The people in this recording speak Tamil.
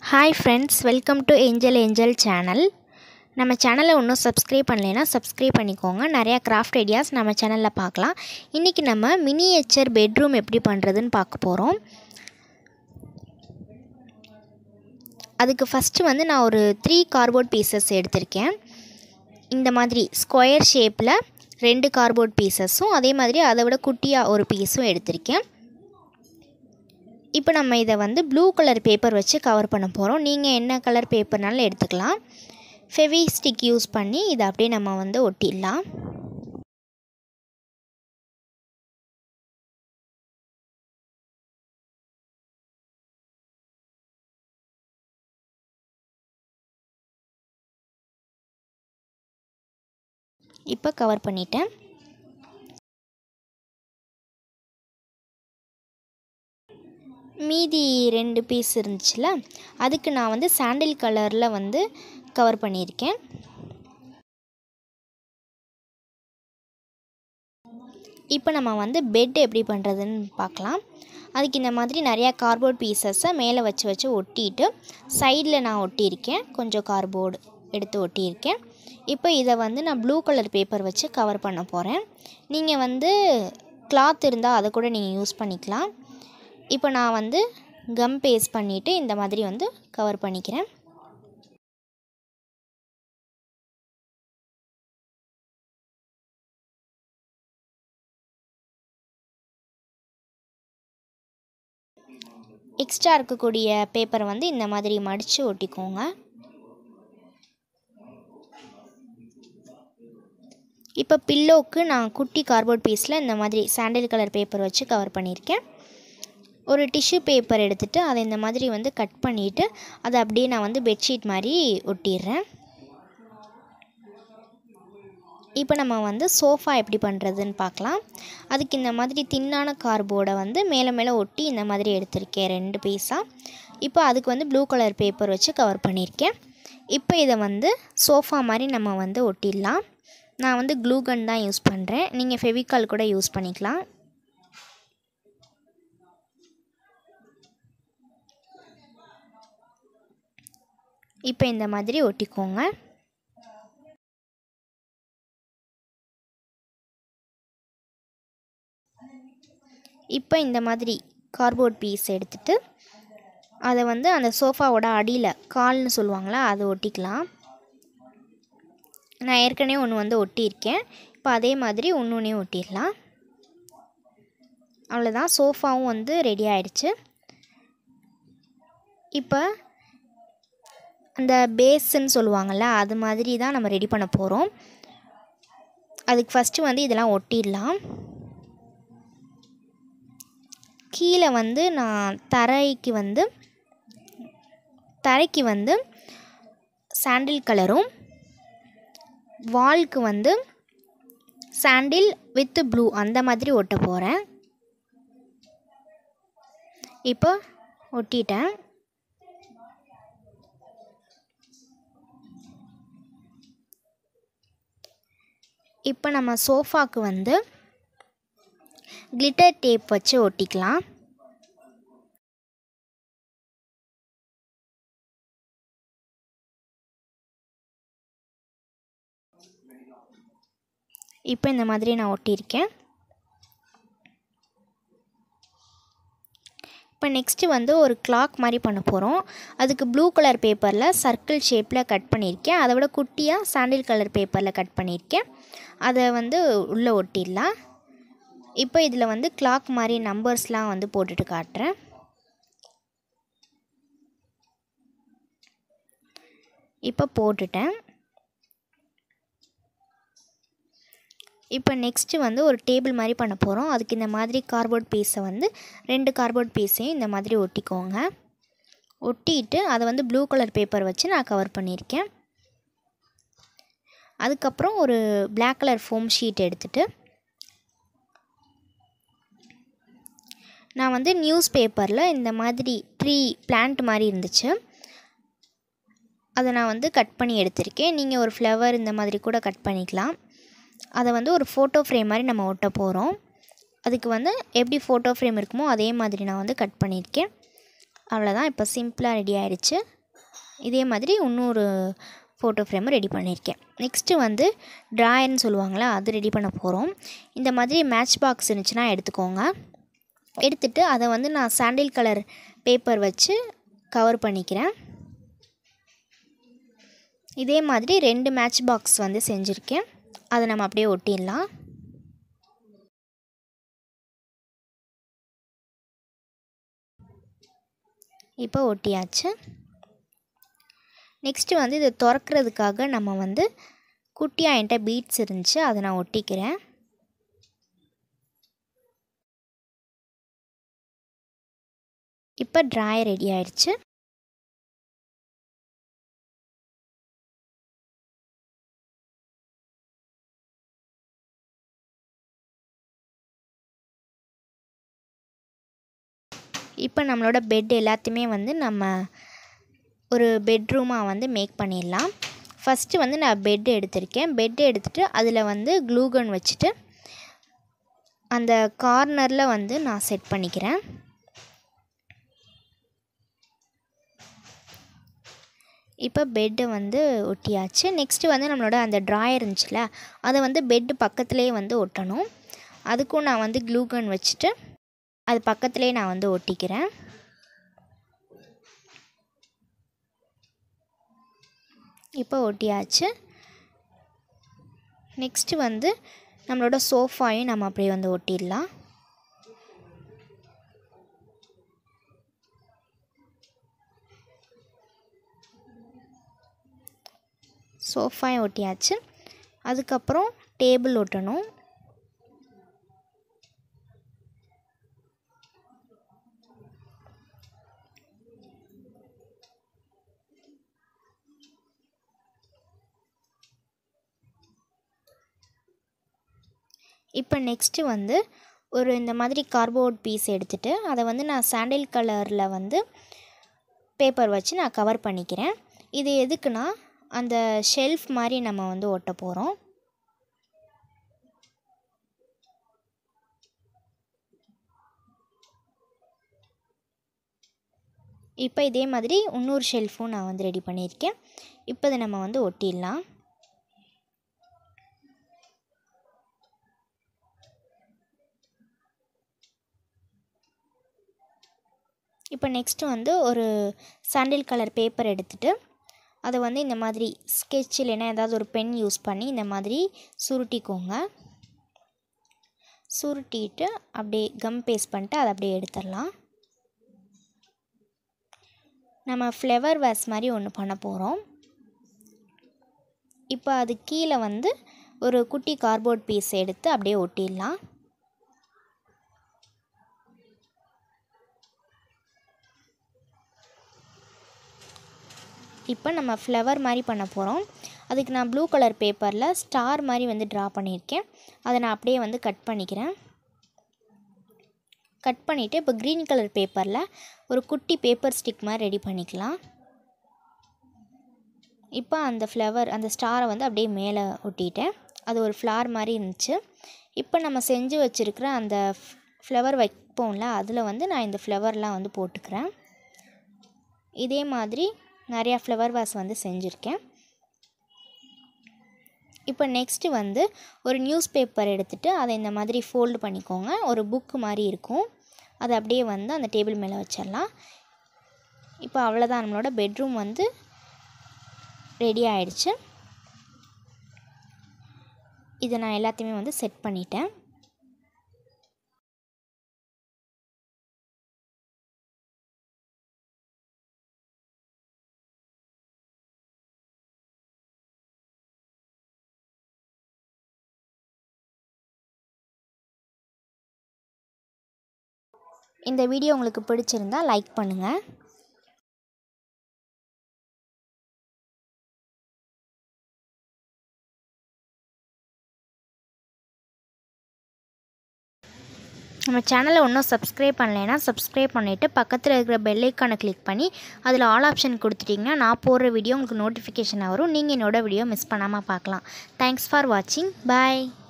hi friends welcome to angel angel channel நம்ம சேனலை இன்னும் சப்ஸ்கிரைப் பண்ணலைன்னா சப்ஸ்கிரைப் பண்ணிக்கோங்க நிறையா கிராஃப்ட் ஐடியாஸ் நம்ம சேனலில் பார்க்கலாம் இன்றைக்கி நம்ம மினியேச்சர் பெட்ரூம் எப்படி பண்ணுறதுன்னு பார்க்க போகிறோம் அதுக்கு ஃபஸ்ட்டு வந்து நான் ஒரு த்ரீ கார்போர்ட் பீசஸ் எடுத்திருக்கேன் இந்த மாதிரி ஸ்கொயர் ஷேப்பில் ரெண்டு கார்போர்ட் பீசஸும் அதே மாதிரி அதை விட குட்டியாக ஒரு பீஸும் எடுத்திருக்கேன் இப்போ நம்ம இதை வந்து ப்ளூ கலர் பேப்பர் வச்சு கவர் பண்ண போகிறோம் நீங்கள் என்ன கலர் பேப்பர்னாலும் எடுத்துக்கலாம் ஃபெவி ஸ்டிக் யூஸ் பண்ணி இதை அப்படியே நம்ம வந்து ஒட்டிடலாம் இப்போ கவர் பண்ணிட்டேன் மீதி ரெண்டு பீஸ் இருந்துச்சுல அதுக்கு நான் வந்து சாண்டில் கலரில் வந்து கவர் பண்ணியிருக்கேன் இப்போ நம்ம வந்து பெட் எப்படி பண்ணுறதுன்னு பார்க்கலாம் அதுக்கு இந்த மாதிரி நிறையா கார்போர்ட் பீசஸை மேலே வச்சு வச்சு ஒட்டிட்டு சைடில் நான் ஒட்டியிருக்கேன் கொஞ்சம் கார்போர்டு எடுத்து ஒட்டியிருக்கேன் இப்போ இதை வந்து நான் ப்ளூ கலர் பேப்பர் வச்சு கவர் பண்ண போகிறேன் நீங்கள் வந்து கிளாத் இருந்தால் அதை கூட நீங்கள் யூஸ் பண்ணிக்கலாம் இப்போ நான் வந்து கம் பேஸ்ட் பண்ணிவிட்டு இந்த மாதிரி வந்து கவர் பண்ணிக்கிறேன் எக்ஸ்ட்ரா இருக்கக்கூடிய பேப்பரை வந்து இந்த மாதிரி மடித்து ஒட்டிக்கோங்க இப்போ பில்லோவுக்கு நான் குட்டி கார்போர்ட் பீஸில் இந்த மாதிரி சாண்டில் கலர் பேப்பர் வச்சு கவர் பண்ணியிருக்கேன் ஒரு டிஷ்யூ பேப்பர் எடுத்துகிட்டு அதை இந்த மாதிரி வந்து கட் பண்ணிவிட்டு அதை அப்படியே நான் வந்து பெட்ஷீட் மாதிரி ஒட்டிடுறேன் இப்போ நம்ம வந்து சோஃபா எப்படி பண்ணுறதுன்னு பார்க்கலாம் அதுக்கு இந்த மாதிரி தின்னான கார்போர்டை வந்து மேலே மேலே ஒட்டி இந்த மாதிரி எடுத்திருக்கேன் ரெண்டு பீஸாக இப்போ அதுக்கு வந்து ப்ளூ கலர் பேப்பர் வச்சு கவர் பண்ணியிருக்கேன் இப்போ இதை வந்து சோஃபா மாதிரி நம்ம வந்து ஒட்டிடலாம் நான் வந்து க்ளூகன் தான் யூஸ் பண்ணுறேன் நீங்கள் ஃபெவிகால் கூட யூஸ் பண்ணிக்கலாம் இப்போ இந்த மாதிரி ஒட்டிக்கோங்க இப்போ இந்த மாதிரி கார்போர்ட் பீஸ் எடுத்துட்டு அதை வந்து அந்த சோஃபாவோட அடியில் கால்னு சொல்லுவாங்களா அதை ஒட்டிக்கலாம் நான் ஏற்கனவே ஒன்று வந்து ஒட்டியிருக்கேன் இப்போ அதே மாதிரி ஒன்று ஒன்றையும் ஒட்டிடலாம் அவ்வளோதான் சோஃபாவும் வந்து ரெடி ஆயிடுச்சு இப்போ அந்த பேஸுன்னு சொல்லுவாங்கள்ல அது மாதிரி தான் நம்ம ரெடி பண்ண போகிறோம் அதுக்கு ஃபஸ்ட்டு வந்து இதெல்லாம் ஒட்டிடலாம் கீழே வந்து நான் தரைக்கு வந்து தரைக்கு வந்து சாண்டில் கலரும் வால்க்கு வந்து சாண்டில் வித் ப்ளூ அந்த மாதிரி ஒட்ட போகிறேன் இப்போ ஒட்டிட்டேன் இப்போ நம்ம சோஃபாக்கு வந்து கிளிட்டர் டேப் வச்சு ஒட்டிக்கலாம் இப்போ இந்த மாதிரி நான் ஒட்டியிருக்கேன் இப்போ நெக்ஸ்ட்டு வந்து ஒரு கிளாக் மாதிரி பண்ண போகிறோம் அதுக்கு ப்ளூ கலர் பேப்பரில் சர்க்கிள் ஷேப்பில் கட் பண்ணியிருக்கேன் அதை விட குட்டியாக சாண்டில் கலர் பேப்பரில் கட் பண்ணியிருக்கேன் அதை வந்து உள்ளே ஒட்டிடலாம் இப்போ இதில் வந்து கிளாக் மாதிரி நம்பர்ஸ்லாம் வந்து போட்டுட்டு காட்டுறேன் இப்போ போட்டுட்டேன் இப்போ நெக்ஸ்ட்டு வந்து ஒரு டேபிள் மாதிரி பண்ண போகிறோம் அதுக்கு இந்த மாதிரி கார்போர்ட் பீஸை வந்து ரெண்டு கார்போர்ட் பீஸையும் இந்த மாதிரி ஒட்டிக்கோங்க ஒட்டிட்டு அதை வந்து ப்ளூ கலர் பேப்பர் வச்சு நான் கவர் பண்ணியிருக்கேன் அதுக்கப்புறம் ஒரு பிளாக் கலர் ஃபோம் ஷீட் எடுத்துகிட்டு நான் வந்து நியூஸ் பேப்பரில் இந்த மாதிரி ட்ரீ பிளான்ட் மாதிரி இருந்துச்சு அதை நான் வந்து கட் பண்ணி எடுத்திருக்கேன் நீங்கள் ஒரு ஃப்ளவர் இந்த மாதிரி கூட கட் பண்ணிக்கலாம் அதை வந்து ஒரு ஃபோட்டோ ஃப்ரேம் மாதிரி நம்ம ஒட்ட போகிறோம் அதுக்கு வந்து எப்படி ஃபோட்டோ ஃப்ரேம் இருக்குமோ அதே மாதிரி நான் வந்து கட் பண்ணியிருக்கேன் அவ்வளோதான் இப்போ சிம்பிளாக ரெடி ஆயிடுச்சு இதே மாதிரி இன்னொரு ஃபோட்டோ ஃப்ரேமும் ரெடி பண்ணியிருக்கேன் நெக்ஸ்ட்டு வந்து ட்ராயர்னு சொல்லுவாங்களே அது ரெடி பண்ண போகிறோம் இந்த மாதிரி மேட்ச் பாக்ஸ் இருந்துச்சுன்னா எடுத்துக்கோங்க எடுத்துட்டு அதை வந்து நான் சாண்டில் கலர் பேப்பர் வச்சு கவர் பண்ணிக்கிறேன் இதே மாதிரி ரெண்டு மேட்ச் பாக்ஸ் வந்து செஞ்சுருக்கேன் அதை நம்ம அப்படியே ஒட்டிடலாம் இப்போ ஒட்டியாச்சு நெக்ஸ்ட்டு வந்து இதை திறக்கிறதுக்காக நம்ம வந்து குட்டியாக என்கிட்ட பீட்ஸ் இருந்துச்சு அதை நான் ஒட்டிக்கிறேன் இப்போ ட்ராயர் ரெடி ஆயிடுச்சு இப்போ நம்மளோட பெட் எல்லாத்தையுமே வந்து நம்ம ஒரு பெட்ரூமாக வந்து மேக் பண்ணிடலாம் ஃபஸ்ட்டு வந்து நான் பெட் எடுத்திருக்கேன் பெட் எடுத்துகிட்டு அதில் வந்து க்ளூகன் வச்சுட்டு அந்த கார்னரில் வந்து நான் செட் பண்ணிக்கிறேன் இப்போ பெட்டை வந்து ஒட்டியாச்சு நெக்ஸ்ட்டு வந்து நம்மளோட அந்த ட்ராயர் இருந்துச்சுல அதை வந்து பெட்டு பக்கத்துலேயே வந்து ஒட்டணும் அதுக்கும் நான் வந்து க்ளூகன் வச்சுட்டு அது பக்கத்துலேயே நான் வந்து ஒட்டிக்கிறேன் இப்போ ஒட்டியாச்சு நெக்ஸ்ட்டு வந்து நம்மளோட சோஃபாயும் நம்ம அப்படியே வந்து ஒட்டிடலாம் சோஃபாயும் ஒட்டியாச்சு அதுக்கப்புறம் டேபிள் ஒட்டணும் இப்போ நெக்ஸ்ட்டு வந்து ஒரு இந்த மாதிரி கார்போர்ட் பீஸ் எடுத்துகிட்டு அதை வந்து நான் சாண்டில் கலரில் வந்து பேப்பர் வச்சு நான் கவர் பண்ணிக்கிறேன் இது எதுக்குன்னா அந்த ஷெல்ஃப் மாதிரி நம்ம வந்து ஒட்ட போகிறோம் இப்போ இதே மாதிரி இன்னொரு ஷெல்ஃபும் நான் வந்து ரெடி பண்ணியிருக்கேன் இப்போ இதை நம்ம வந்து ஒட்டிடலாம் இப்போ நெக்ஸ்ட்டு வந்து ஒரு சாண்டில் கலர் பேப்பர் எடுத்துகிட்டு அதை வந்து இந்த மாதிரி ஸ்கெட்ச் இல்லைன்னா ஏதாவது ஒரு பென் யூஸ் பண்ணி இந்த மாதிரி சுருட்டிக்கோங்க சுருட்டிட்டு அப்படியே கம் பேஸ்ட் பண்ணிட்டு அதை அப்படியே எடுத்துடலாம் நம்ம ஃப்ளவர் வேஸ் மாதிரி ஒன்று பண்ண போகிறோம் இப்போ அது கீழே வந்து ஒரு குட்டி கார்போர்ட் பீஸ் எடுத்து அப்படியே ஒட்டிடலாம் இப்போ நம்ம ஃப்ளவர் மாதிரி பண்ண போகிறோம் அதுக்கு நான் ப்ளூ கலர் பேப்பரில் ஸ்டார் மாதிரி வந்து ட்ரா பண்ணியிருக்கேன் அதை நான் அப்படியே வந்து கட் பண்ணிக்கிறேன் கட் பண்ணிவிட்டு இப்போ க்ரீன் கலர் பேப்பரில் ஒரு குட்டி பேப்பர் ஸ்டிக் மாதிரி ரெடி பண்ணிக்கலாம் இப்போ அந்த ஃப்ளவர் அந்த ஸ்டாரை வந்து அப்படியே மேலே ஒட்டிட்டேன் அது ஒரு ஃப்ளார் மாதிரி இருந்துச்சு இப்போ நம்ம செஞ்சு வச்சுருக்கிற அந்த ஃப்ளவர் வைப்போம்ல அதில் வந்து நான் இந்த ஃப்ளவர்லாம் வந்து போட்டுக்கிறேன் இதே மாதிரி நிறையா ஃப்ளவர் வாஸ் வந்து செஞ்சுருக்கேன் இப்போ நெக்ஸ்ட்டு வந்து ஒரு நியூஸ் பேப்பர் எடுத்துகிட்டு அதை இந்த மாதிரி ஃபோல்டு பண்ணிக்கோங்க ஒரு புக்கு மாதிரி இருக்கும் அதை அப்படியே வந்து அந்த டேபிள் மேலே வச்சிடலாம் இப்போ அவ்வளோதான் நம்மளோட பெட்ரூம் வந்து ரெடி ஆயிடுச்சு இதை நான் எல்லாத்தையுமே வந்து செட் பண்ணிட்டேன் இந்த வீடியோ உங்களுக்கு பிடிச்சிருந்தா லைக் பண்ணுங்கள் நம்ம சேனலை இன்னும் சப்ஸ்கிரைப் பண்ணலைன்னா சப்ஸ்கிரைப் பண்ணிவிட்டு பக்கத்தில் இருக்கிற பெல் ஐக்கானை கிளிக் பண்ணி அதில் ஆல் ஆப்ஷன் கொடுத்துட்டிங்கன்னா நான் போடுற வீடியோ உங்களுக்கு நோட்டிஃபிகேஷன் வரும் நீங்கள் என்னோடய வீடியோ மிஸ் பண்ணாமல் பார்க்கலாம் தேங்க்ஸ் ஃபார் வாட்சிங் பாய்